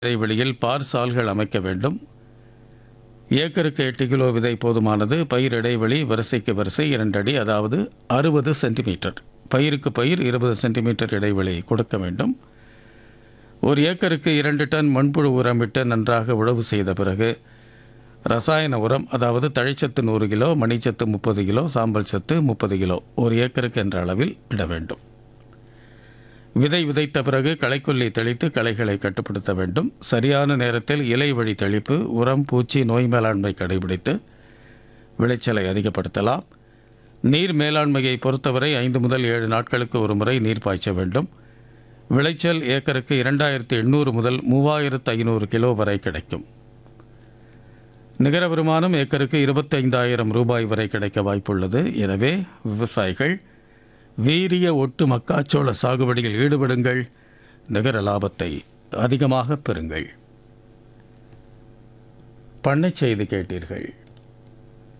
இடைவெளியில் பார் சால்கள் அமைக்க வேண்டும் ஏக்கருக்கு எட்டு கிலோ விதை போதுமானது பயிர் இடைவெளி வரிசைக்கு வரிசை இரண்டு அடி அதாவது அறுபது சென்டிமீட்டர் பயிருக்கு பயிர் இருபது சென்டிமீட்டர் இடைவெளி கொடுக்க வேண்டும் ஒரு ஏக்கருக்கு இரண்டு டன் மண்புழு உரமிட்டு நன்றாக உழவு செய்த பிறகு ரசாயன உரம் அதாவது தழைச்சத்து நூறு கிலோ மணிச்சத்து முப்பது கிலோ சாம்பல் சத்து முப்பது கிலோ ஒரு ஏக்கருக்கு என்ற அளவில் இட வேண்டும் விதை விதைத்த பிறகு களைக்கொல்லி தெளித்து களைகளை கட்டுப்படுத்த வேண்டும் சரியான நேரத்தில் இலை வழி தெளிப்பு உரம் பூச்சி நோய் மேலாண்மை கடைபிடித்து விளைச்சலை அதிகப்படுத்தலாம் நீர் மேலாண்மையை பொறுத்தவரை ஐந்து முதல் ஏழு நாட்களுக்கு ஒரு முறை நீர் பாய்ச்ச வேண்டும் விளைச்சல் ஏக்கருக்கு இரண்டாயிரத்து எண்ணூறு முதல் மூவாயிரத்து ஐநூறு கிலோ வரை கிடைக்கும் நிகர வருமானம் ஏக்கருக்கு இருபத்தைந்தாயிரம் ரூபாய் வரை கிடைக்க வாய்ப்புள்ளது எனவே விவசாயிகள் வீரிய ஒட்டு மக்காச்சோள சாகுபடியில் ஈடுபடுங்கள் நிகர லாபத்தை அதிகமாக பெறுங்கள் பண்ணைச் செய்தி கேட்டீர்கள்